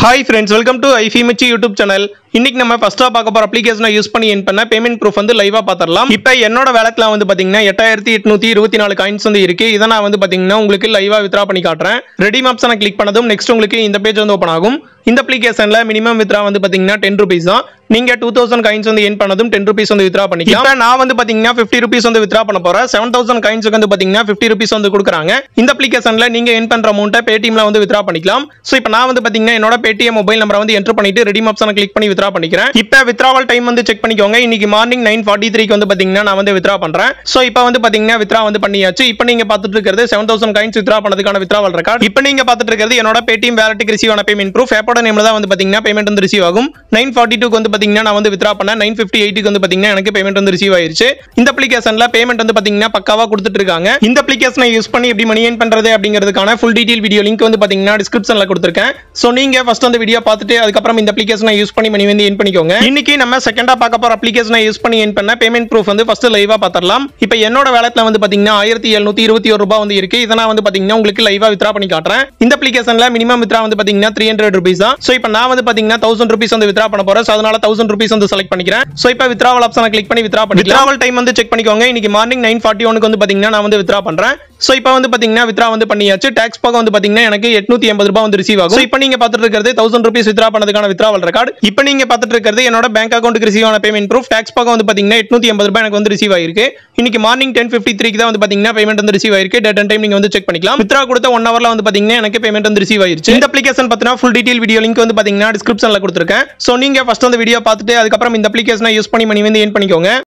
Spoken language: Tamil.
ஹாய் ஃப்ரெண்ட்ஸ் வெல்கம் டு ஐஃபிமிச்சி யூடியூப் சேனல் இன்னைக்கு நம்ம ஃபர்ஸ்டா பார்க்க போற அப்ளிகேஷனை யூஸ் பண்ணி என் பண்ண பேமெண்ட் ப்ரூஃப் வந்து லைவா பார்த்துடலாம் இப்போ என்னோட வேலட்ல வந்து பாத்தீங்கன்னா எட்டாயிரத்தி எட்நூத்தி இருபத்தி நாலு காயின்ஸ் வந்து இருக்கு இதை நான் வந்து பாத்தீங்கன்னா உங்களுக்கு லைவா வித்ரா பண்ணி காட்டுறேன் ரெடிம் ஆப்ஷனை கிளிக் பண்ணதும் நெக்ஸ்ட் உங்களுக்கு இந்த பேஜ் வந்து ஓப்பன் ஆகும் இந்த அப்ளிகேஷன்ல மினிமம் வித்ரா வந்து பாத்தீங்கன்னா டென் ருபீஸ் தான் நீங்க டூ தௌசண்ட் காயின்ஸ் வந்து என் பண்ணதும் டென் ருபீஸ் வந்து வித்ரா பண்ணிக்கலாம் இப்ப நான் வந்து பாத்தீங்கன்னா ஃபிஃப்டி ருபீஸ் வந்து வித்ரா பண்ண போறேன் செவன் தௌசண்ட் காயின்ஸுக்கு வந்து பாத்தீங்கன்னா ஃபிஃப்டி ருபீஸ் வந்து கொடுக்குறாங்க இந்த அப்ளிகேஷன்ல நீங்க என் பண்ற அமௌண்ட்டை பேடிஎம்ல வந்து வித்ரா பண்ணிக்கலாம் ஸோ இப்போ நான் வந்து பாத்தீங்கன்னா என்னோட பேடிஎம் மொபைல் நம்பரை வந்து என்டர் பண்ணிட்டு ரெடிம் ஆப்ஷனை கிளிக் பண்ணி வித்ரா பண்ணிக்கிறேன் இப்போ வித்ராவல் டைம் வந்து செக் பண்ணிக்கோங்க இன்னைக்கு மார்னிங் நைன் ஃபார்ட்டி த்ரீக்கு வந்து பாத்தீங்கன்னா நான் வந்து வித்ரா பண்றேன் ஸோ இப்போ வந்து பாத்தீங்கன்னா வித்ரா வந்து பண்ணியாச்சு இப்போ நீங்க பார்த்துட்டு இருக்கிறது செவன் தௌசண்ட் காயின்ஸ் வித்ரா பண்ணதுக்கான வித்ராவல் ரெக்கார்ட் இப்போ நீங்க பார்த்துட்டு இருக்கிறது என்னோட பேடிஎம் வேலட்டுக்கு ரிசீவ் ஆன பேமெண்ட் ப்ரூஃப் ஆப்போட நேம்ல தான் வந்து பாத்தீங்கன்னா பேமெண்ட் வந்து ரிசீவ் ஆகும் நைன் ஃபார்ட்டி டூக்கு வந்து பாத்தீங்கன்னா நான் வந்து வித்ரா பண்ணேன் நைன் ஃபிஃப்டி எயிட்டுக்கு வந்து பாத்தீங்கன்னா எனக்கு பேமெண்ட் வந்து ரிசீவ் ஆயிருச்சு இந்த அப்ளிகேஷன்ல பேமெண்ட் வந்து பாத்தீங்கன்னா பக்காவா கொடுத்துட்டு இருக்காங்க இந்த அப்ளிகேஷனை யூஸ் பண்ணி எப்படி மணி ஏன் பண்றது அப்படிங்கிறதுக்கான ஃபுல் டீடைல் வீடியோ லிங்க் வந்து பாத்தீங்கன்னா டிஸ்கிரிப்ஷன்ல கொடுத்துருக்கேன் ஸோ நீங்க ஃபர்ஸ்ட் அந்த வீடியோ பார்த்துட்டு அதுக்கப்புறம் இந்த அப்ளிகேஷனை யூஸ் பண்ணி மணி வந்து ஏன் பண்ணிக்கோங்க இன்னைக்கு நம்ம செகண்டா பார்க்க போற அப்ளிகேஷனை யூஸ் பண்ணி ஏன் பண்ண பேமெண்ட் ப்ரூஃப் வந்து ஃபர்ஸ்ட் லைவா பார்த்துடலாம் இப்போ என்னோட வேலட்ல வந்து பாத்தீங்கன்னா ஆயிரத்தி எழுநூத்தி இருபத்தி ஒரு ரூபாய் வந்து இருக்கு இதை நான் வந்து பாத்தீங்கன்னா உங்களுக்கு லைவா வித்ரா பண்ணி காட்டுறேன் இந்த அப்ளிகேஷன்ல மினிமம் வித்ரா வந்து பாத்தீங்கன்னா த்ரீ ஹண்ட்ரட் ருபீஸ் தான் ஸோ இப்போ நான் வந்து பாத்தீங்கன்னா தௌசண்ட் ருபீஸ் வந்து வித்ரா பண்ண போறேன் ஸோ அதனால தௌசண்ட் ருபீஸ் வந்து செலக்ட் பண்ணிக்கிறேன் ஸோ இப்போ வித்ராவல் ஆப்ஷனை கிளிக் பண்ணி வித்ரா பண்ணி வித்ராவல் டைம் வந்து செக் பண்ணிக்கோங்க இன்னைக்கு மார்னிங் நைன் ஃபார்ட்டி ஒனுக்கு வந்து பாத்தீங்கன்னா நான் வந்து வித்ரா பண்றேன் ஸோ இப்போ வந்து பாத்தீங்கன்னா வித்ரா வந்து பண்ணியாச்சு டேக்ஸ் போக வந்து பாத்தீங்கன்னா எனக்கு எட்நூத்தி எண்பது ரூபாய் வந்து ரிசீவ் ஆகும் இப்போ நீங்க பார்த்துட்டு இருக்கிறது தௌசண்ட் ருபீஸ் வித்ரா பண்ணதுக்கான வித்ராவல் ரெக்கார்ட் இப்போ நீங்க பார்த்துட்டு இருக்கிறது என்னோட பேங்க் அக்கௌண்ட்டுக்கு ரிசீவ் ஆன பேமெண்ட் ப்ரூஃப் டேக்ஸ் போக வந்து பாத்தீங்கன்னா எட்நூத்தி எண்பது ரூபாய் எனக்கு வந்து ரிசீவ் ஆயிருக்கு இன்னைக்கு மார்னிங் டென் ஃபிஃப்டி த்ரீக்கு தான் வந்து பாத்தீங்கன்னா பேமெண்ட் வந்து ரிசீவ் ஆயிருக்கு டேட் அண்ட் டைம் நீங்க வந்து செக் பண்ணிக்கலாம் வித்ரா கொடுத்த ஒன் ஹவர்ல வந்து பாத்தீங்கன்னா எனக்கு பேமெண்ட் வந்து ரிசீவ் ஆயிருச்சு இந்த அப்ளிகேஷன் பத்தினா ஃபுல் டீடைல் வீடியோ லிங்க் வந்து பாத்தீங்கன்னா டிஸ்கிரிப்ஷன்ல கொடுத்துருக்கேன் ஸோ நீங்க ஃபர்ஸ்ட் அந்த வீடியோ பார்த்துட்டு அதுக்கப்புறம் இந்த அப்ளிகேஷனை யூஸ் பண்ணி மணி வந்து ஏன் பண்ணிக்கோங்க